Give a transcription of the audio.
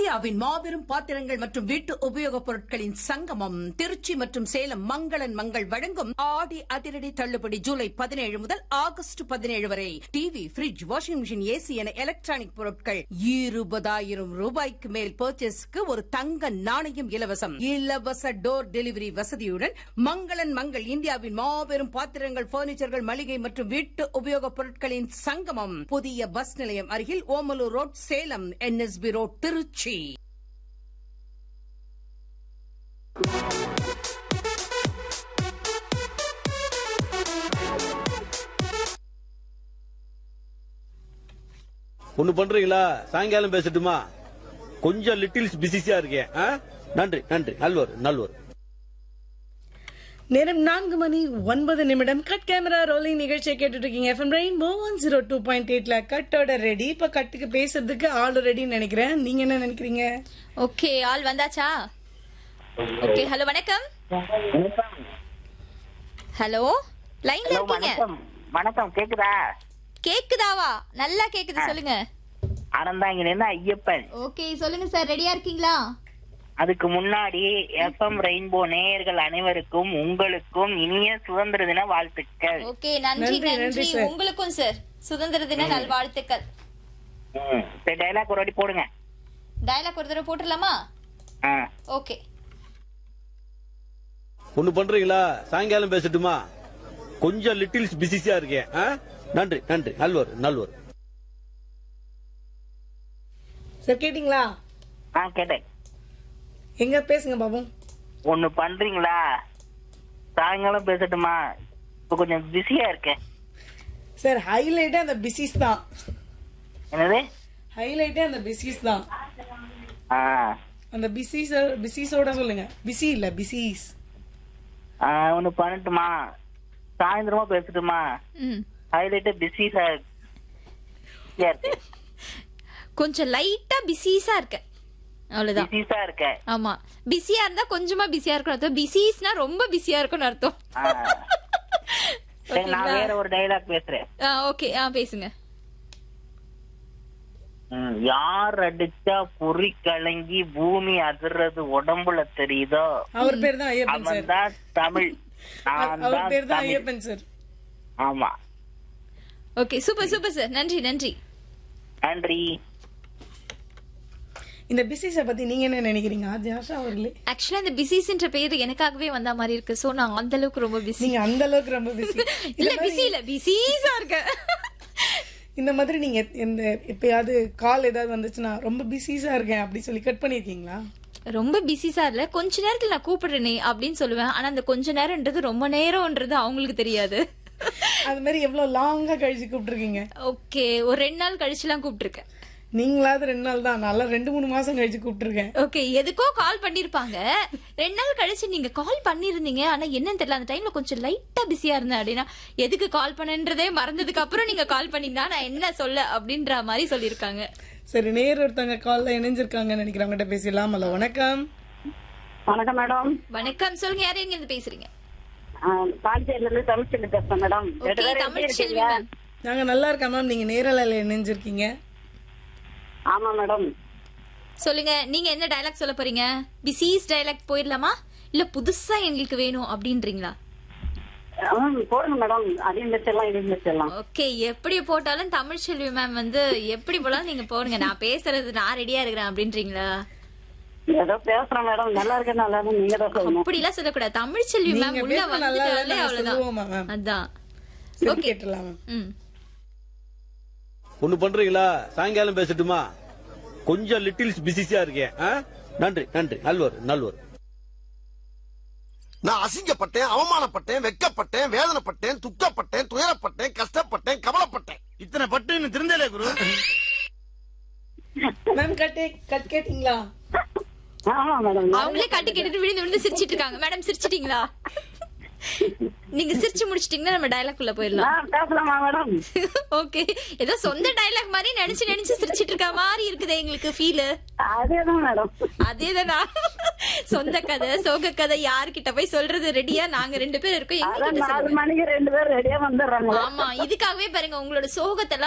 இந்தியாவின் மாபெரும் பாத்திரங்கள் மற்றும் வீட்டு உபயோகப் பொருட்களின் சங்கமம் திருச்சி மற்றும் சேலம் மங்களன் மங்கள் வழங்கும் ஆடி அதிரடி தள்ளுபடி ஜூலை பதினேழு முதல் ஆகஸ்ட் பதினேழு வரை TV fridge washing machine AC என எலக்ட்ரானிக் பொருட்கள் இருபதாயிரம் ரூபாய்க்கு மேல் பர்ச்சேஸ்க்கு ஒரு தங்க நாணயம் இலவசம் இலவச டோர் டெலிவரி வசதியுடன் மங்களன் மங்கள் இந்தியாவின் மாபெரும் பாத்திரங்கள் பர்னிச்சர்கள் மளிகை மற்றும் வீட்டு உபயோகப் பொருட்களின் சங்கமம் புதிய பஸ் நிலையம் அருகில் Omalur road Salem NSP road Tiruchi ஒண்ணு பண்றீங்களா சாயங்காலம் பேசட்டுமா கொஞ்சம் லிட்டில்ஸ் பிசிசியா இருக்கேன் ஆ? நன்றி நன்றி நல்வர் நல்வர் நேரம் நான்கு மணி ஒன்பது நிமிடம் கட் கேமரா ரோலிங் நிகழ்ச்சியை கேட்டுட்டு இருக்கீங்க FM Rainbow one zero two point எயிட்ல கட்டோட ரெடி இப்ப கட்டுக்கு பேசுறதுக்கு ஆளு ரெடின்னு நினைக்கிறேன் நீங்க என்ன நினைக்கிறீங்க ஓகே ஆள் வந்தாச்சா ஓகே ஹலோ வணக்கம் ஹலோ லைன்ல ஹலோ இருக்கீங்க வணக்கம் வணக்கம் கேக்குதா கேக்குதாவா நல்லா கேக்குது சொல்லுங்க அறந்தாங்கிலேருந்து ஐயப்பன் ஓகே சொல்லுங்க சார் ரெடியா இருக்கீங்களா அதுக்கு முன்னாடி எஃப்எம் ரெயின்போ நேயர்கள் அனைவருக்கும் உங்களுக்கும் இனிய சுதந்திர தின வாழ்த்துக்கள் ஓகே நன்றி நன்றி, நன்றி, நன்றி சார். உங்களுக்கும் சார் சுதந்திர தின நல்வாழ்த்துக்கள் ம், சரி டைலாக் ஒரு வாட்டி போடுங்க டயலாக் ஒரு தடவை போட்டுடலாமா ஆ. ஓகே ஒண்ணு பண்றீங்களா சாயங்காலம் பேசட்டுமா கொஞ்சம் லிட்டில்ஸ் பிசிசியா இருக்கேன் ஆ? நன்றி நன்றி நல்வர் நல்வர் சார் கேட்டீங்களா ஆ கேட்டேன் எங்க பேசுங்க பாபம் ஒண்ணு பண்றீங்களா சாயங்காலம் பேசட்டுமா இப்ப கொஞ்சம் பிஸியா இருக்கேன் சார் ஹைலைட்டே அந்த பிசிஸ் தான் என்னது ஹைலைட்டே அந்த பிசிஸ் தான் ஆ அந்த பிசிஸ் பிசிஸோட சொல்லுங்க பிசி இல்ல பிசிஸ் ஆ, ஒண்ணு பண்ணட்டுமா சாயந்தரமா பேசட்டுமா ம் ஹைலைட்டா பிஸியா இருக்கு கொஞ்சம் லைட்டா பிஸிஸா இருக்க அவ்வளவுதான் பிஸிஸா இருக்கேன் ஆமா பிஸியா இருந்தா கொஞ்சமா பிஸியா இருக்கணும் அர்த்தம் பிஸிஸ்னா ரொம்ப பிஸியா இருக்கும்னு அர்த்தம் ஆ. சரி நான் வேற ஒரு டைலாக் பேசுறேன் ஓகே ஆ பேசுங்க ம், யார் அடிச்சா பொறி கலங்கி பூமி அதிர்றது உடம்புல தெரியுதோ அவர் பேர் தான் ஐயப்பன் அவன் சார் தான் தமிழ் நான் அவர் தான் பேர் தான் தமிழ். ஐயப்பன் சார் ஆமா ஓகே சூப்பர் சூப்பர் சார் நன்றி நன்றி நன்றி இந்த பிசிஸ பத்தி நீங்க என்ன நினைக்கிறீங்க ஆஜி ஆஷா அவர்களே ஆக்சுவலா இந்த பிஸிஸ்ன்ற பேர் எனக்காகவே வந்த மாதிரி இருக்கு சோ நான் அந்த அளவுக்கு ரொம்ப பிஸி நீங்க அந்த அளவுக்கு ரொம்ப பிஸி இல்ல பிஸி இல்ல பிஸிஸா இருக்க இந்த மாதிரி நீங்க இந்த எப்பயாவது கால் ஏதாவது வந்துச்சுன்னா ரொம்ப பிஸிஸா இருக்கேன் அப்படி சொல்லி கட் பண்ணிருக்கீங்களா ரொம்ப பிஸிஸா இல்ல கொஞ்ச நேரத்துல நான் கூப்பிடுறேனே அப்படின்னு சொல்லுவேன் ஆனா அந்த கொஞ்ச நேரம்ன்றது ரொம்ப நேரம்ன்றது அவங்களுக்கு தெரியாது அது மாதிரி எவ்வளவு லாங்கா கழிச்சு கூப்பிட்டுருக்கீங்க ஓகே ஒரு ரெண்டு நாள் கழிச்சுலாம் கூப்பிட்டுருக்கேன் நீங்களாவது ரெண்டு நாள் தான் நல்லா ரெண்டு மூணு மாசம் கழிச்சு கூப்பிட்டுருக்கேன் ஓகே எதுக்கோ கால் பண்ணிருப்பாங்க ரெண்டு நாள் கழிச்சு நீங்க கால் பண்ணிருந்தீங்க ஆனா என்னன்னு தெரியல அந்த டைம்ல கொஞ்சம் லைட்டா பிஸியா இருந்தேன் அப்படின்னா எதுக்கு கால் பண்ணன்றதே மறந்ததுக்கு அப்புறம் நீங்க கால் பண்ணீங்கன்னா நான் என்ன சொல்ல அப்படின்ற மாதிரி சொல்லியிருக்காங்க சரி நேர் ஒருத்தவங்க கால்ல இணைஞ்சிருக்காங்கன்னு நினைக்கிறேன் அவங்ககிட்ட பேசலாம் ஹலோ வணக்கம் வணக்கம் மேடம் வணக்கம் சொல்லுங்க யாரும் எங்க இருந்து பேசுறீங்க பாண்டிச்சேரியில இருந்து தமிழ்ச்செல்வி பேசுறேன் மேடம் ரெண்டு ஓகே பேரும் எப்படி தமிழ் செல்வி இருக்கீங்க? மேம் நாங்க நல்லா இருக்கோம் மேம் நீங்க நேரலையில இணைஞ்சிருக்கீங்க ஆமா மேடம் சொல்லுங்க நீங்க என்ன டயலாக் சொல்ல போறீங்க பிசிஸ் டயலாக் போயிடலாமா இல்ல புதுசா எங்களுக்கு வேணும் அப்படின்றீங்களா ஆ, போடுங்க மேடம் அதையும் வச்சிடலாம் இதையும் வச்சிடலாம் ஓகே எப்படி போட்டாலும் தமிழ் செல்வி மேம் வந்து எப்படி போனாலும் நீங்க போடுங்க நான் பேசுறது நான் ரெடியா இருக்கிறேன் அப்படின்றீங்களா ஏதோ பேசுறேன் மேடம் நல்லா இருக்கு நல்லா இருக்கு நீங்க தான் சொல்லணும் அப்படிலாம் சொல்லக்கூடாது தமிழ் செல்வி மேம் நீங்க உள்ள பேசுறது நல்லா இல்ல, வந்துட்டாலே நாங்க சொல்லுவோமா, அவ்வளவுதான் மேம்? அதான் சரி கேட்டுலாம் மேம் ம் ஒண்ணு பண்றீங்களா சாயங்காலம் பேசட்டுமா கொஞ்சம் லிட்டில்ஸ் பிசிசியா இருக்கேன் ஆ? நன்றி நன்றி நல்வர் நல்வர் நான் அசிங்கப்பட்டேன் அவமானப்பட்டேன் வெட்கப்பட்டேன் வேதனைப்பட்டேன் துக்கப்பட்டேன் துயரப்பட்டேன் கஷ்டப்பட்டேன் கவலைப்பட்டேன் இத்தனை பட்டு இன்னும் திருந்தலே குரு மேம் கட்டே கட் கேட்டீங்களா ஆமா மேடம் அவங்களே கட்டி கேட்டுட்டு விழுந்து விழுந்து சிரிச்சிட்டு இருக்காங்க மேடம் சிரிச்சிட்டீங்களா நீங்க சிரிச்சு முடிச்சிட்டீங்கன்னா நம்ம டயலாக் உள்ள போயிடலாம் ஆ, பேசலாமா மேடம் ஓகே ஏதோ சொந்த டயலாக் மாதிரி நினைச்சு நினைச்சு சிரிச்சிட்டு இருக்க மாதிரி இருக்குது எங்களுக்கு ஃபீல் அதேதான் மேடம் அதேதானா சொந்த கதை சோக கதை யார்கிட்ட போய் சொல்றது ரெடியா நாங்க ரெண்டு பேரும் இருக்கோம் எங்க அதான் கிட்ட நாலு சொல்லுங்க மணிக்கு ரெண்டு பேரும் ரெடியா வந்துடுறாங்க ஆமா இதுக்காகவே பாருங்க உங்களோட சோகத்தை